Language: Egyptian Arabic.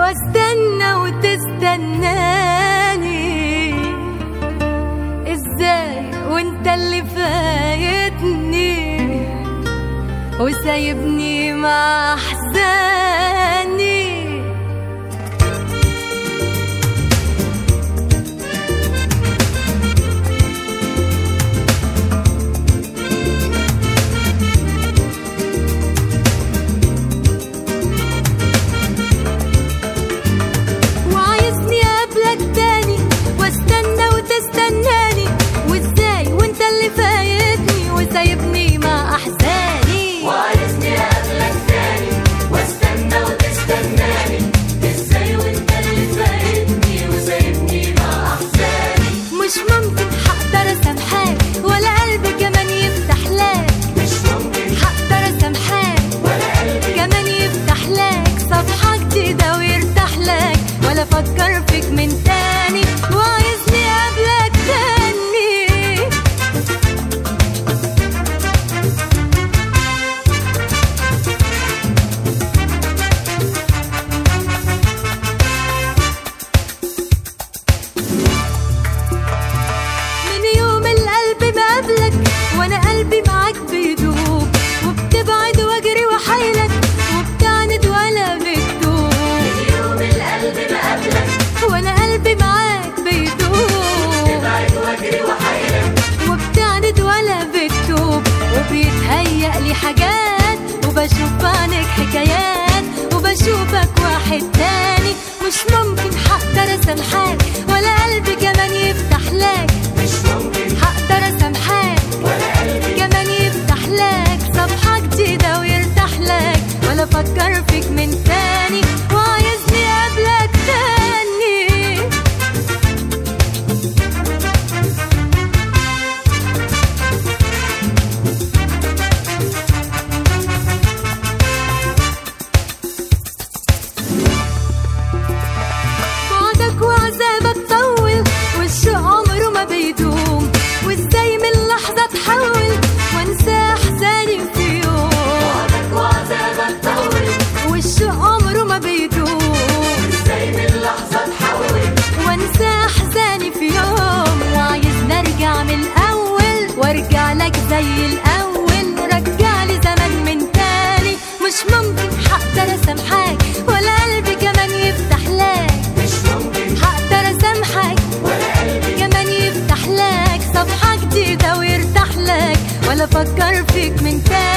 واستنى وتستناني ازاي وانت اللي فايتني وسايبني مع احزاني وعايزني اقابلك تاني واستنى وتستناني وازاي وانت اللي فايتني وسايبني مع احزاني وعايزني اقابلك تاني واستنى وتستناني ازاي وانت اللي فايتني وسايبني مع احزاني مش ممكن هقدر اسامحك ولا قلبي كمان يفتح لك مش ممكن هقدر اسامحك ولا قلبي كمان يفتح لك صفحة جديدة ويرتاح لك ولا افكر فيك من تاني وعايزني اقابلك تاني من يوم القلب ما قبلك وانا قلبي معاك بيدوب وبتبعد واجري وحيلك وبتعند ولا بتدوب يوم القلب ما قبلك وانا قلبي معاك بيدوب بعد واجري وحيرك وبتعند ولا بتدوب وبيتهيأ لي حاجات وبشوف عنك حكايات وبشوفك واحد تاني مش ممكن هقدر اسامحك ولا قلبي كمان يفتح لك مش ممكن هقدر اسامحك ولا قلبي كمان يفتح لك صفحة جديدة ويرتاح لك ولا افكر فيك من تاني وعايزني اقابلك تاني بعدك وعذابك طول والشوق عمره ما بيدوم وازاي من لحظة تحول وانسى احزاني في يوم بعدك وعذابك طول والشوق عمره ما بيدوم ازاي من لحظة تحول وانسى احزاني في يوم وعايز نرجع من الاول وارجع لك زي الاول رجع لي زمان من تاني مش ممكن هقدر اسامحك ولا قلبي كمان يفتح لك مش ممكن هقدر اسامحك ولا قلبي كمان يفتح لك صفحة جديدة ويرتاح لك ولا افكر فيك من تاني